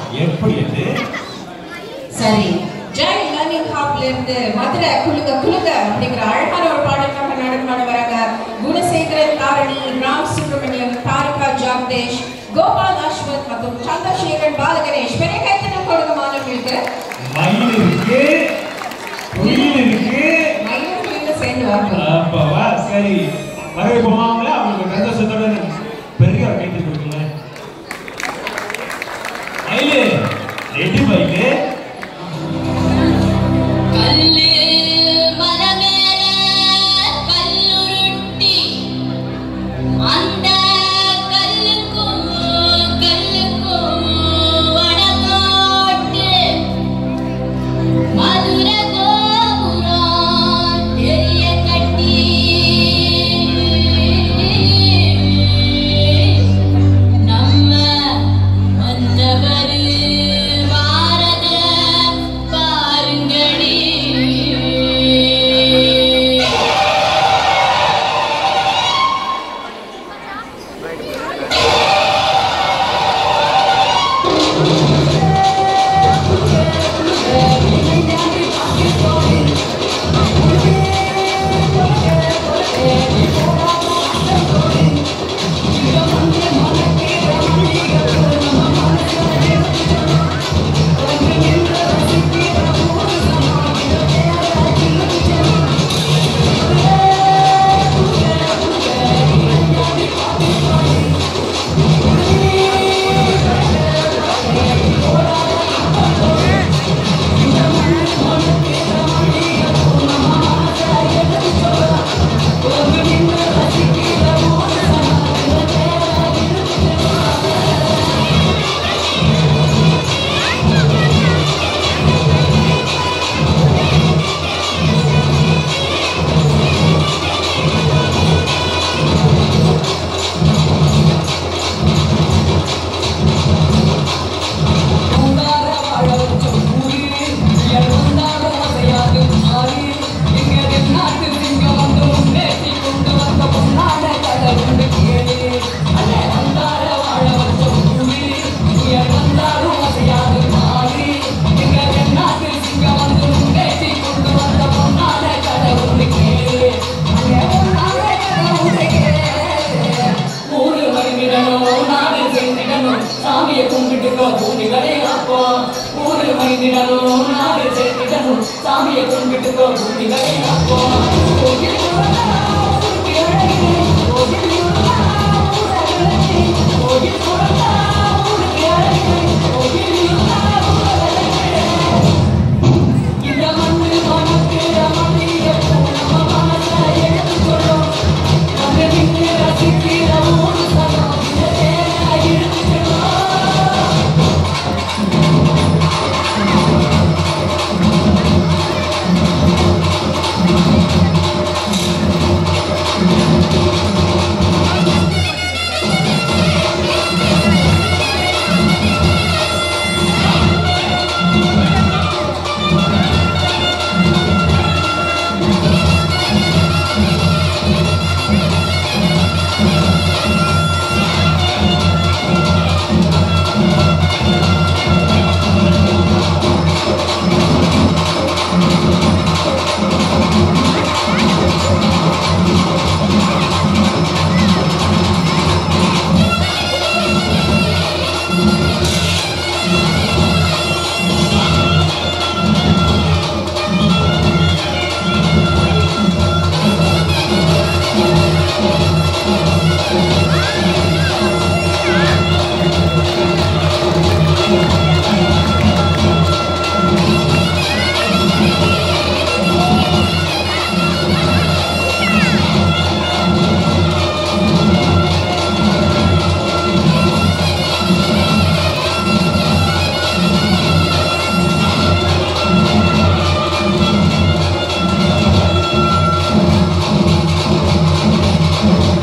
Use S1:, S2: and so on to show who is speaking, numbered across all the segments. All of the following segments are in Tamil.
S1: எப்படி அது
S2: சரி ஜெய் லேர்னிங் ஹாப்ல இருந்து மதுரை குலுங்க குலுங்க அப்படிங்கிற அழகான ஒரு பாடலுக்காக நடனமான வராங்க குணசேகரன் தாரணி ராம் சுப்பிரமணியம் தாரிகா ஜாக்தேஷ் கோபால் அஸ்வத் மற்றும் சந்திரசேகரன் பாலகணேஷ் பெரிய கைத்தனம் கொடுங்க மாணவர்களுக்கு
S1: மயில் இருக்கு குயில் இருக்கு
S2: மயூர்களுக்கு சேர்ந்து வாங்க
S1: அப்பவா சரி வரவேற்போமா அவங்கள அவங்களுக்கு சந்தோஷத்தோட பெரிய ஒரு கைத்து கொடுக்குங்க மயிலு ரெடி மயிலு
S3: கல்லு மரமேல கல்லுருட்டி அந்த கல்லுக்கும் கல்லுக்கும் வடமாட்டு மதுர கோபுரம் தெரிய கட்டி நம்ம வந்தவரு வாரத பாருங்கடி
S4: ஊரு மகிழ்ந்திடணும் நாடு சேர்ந்திடணும் சாமியை கும்பிட்டுக்கோ பூமிகளே அப்போம் ஊரு மகிழ்ந்திடணும் நாடு சேர்ந்திடணும் சாமியை கும்பிட்டுக்கோ பூமிகளே அப்போம் கோயில் உலகா, ஊருக்கு அழகு. கோயில் உலகா, ஊரழகு. கோயில் உலகா, ஊருக்கு அழகு. கோயில் உலகா, ஊரழகு. இந்த மண்ணு மணக்கிற மல்லிகைப்பூ நம்ம மனசை எடுத்துச் சொல்லும். அங்க நின்று ரசிக்கிற ஊரு சனம் இந்த தேனை இழுத்துச் செல்லும்.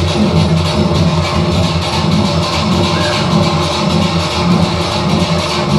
S3: ஆ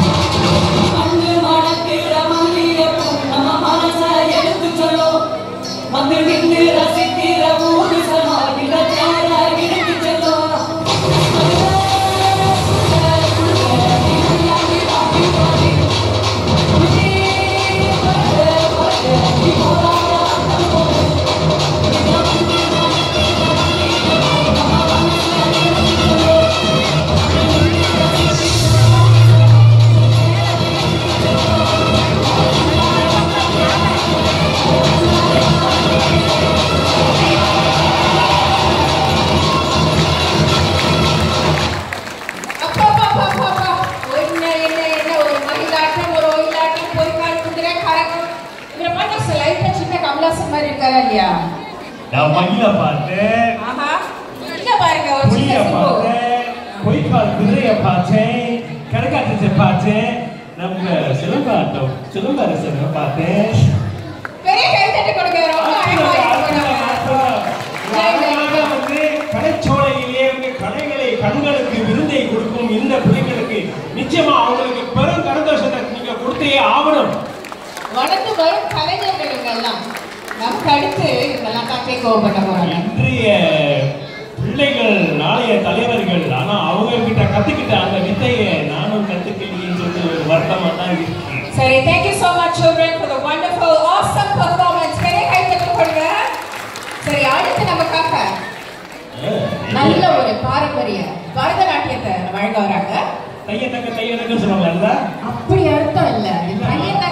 S2: கமலாசன் மாதிரி இருக்காரா இல்லையா
S1: நான் மயில பார்த்தேன்
S2: ஆஹா இங்க பாருங்க ஒரு
S1: புலிய
S2: சின்ன சிம்பு
S1: பார்த்தேன் பொய்க்கால் குதிரைய பார்த்தேன் கரகாட்டத்தை பார்த்தேன் நம்ம சிலம்பாட்டம் சிலம்பரசனை பார்த்தேன்
S2: பெரிய கைத்தட்டு கொடுங்க ரொம்ப அழகா இருக்கு
S1: அழகாக வந்து கடைச்சோலையிலே வந்து கடைகளை கண்களுக்கு விருந்தை கொடுக்கும் இந்த பிள்ளைகளுக்கு நிச்சயமா அவங்களுக்கு பெரும் கரதோஷத்தை நீங்க கொடுத்தே ஆகணும்
S2: வளர்ந்து வரும் கலைஞர்கள் இவங்கெல்லாம் நமக்கு அடுத்து இவங்கெல்லாம் தான் டேக் ஓவர் பண்ண போறாங்க
S1: இன்றைய பிள்ளைகள் நாளைய தலைவர்கள் ஆனா அவங்க கிட்ட கத்துக்கிட்ட அந்த வித்தையை நானும் கத்துக்கலையேன்னு சொல்லி ஒரு வருத்தமா தான் இருக்கு
S2: சரி thank you so much children for the wonderful awesome performance பெரிய கைத்தட்டு கொடுங்க சரி அடுத்து நமக்காக நல்ல ஒரு பாரம்பரிய பரதநாட்டியத்தை வழங்க வராங்க
S1: தைய தக்க தைய தக்க சொல்லுவாங்கல்ல
S2: அப்படி அர்த்தம் இல்ல இது தையத்தக்க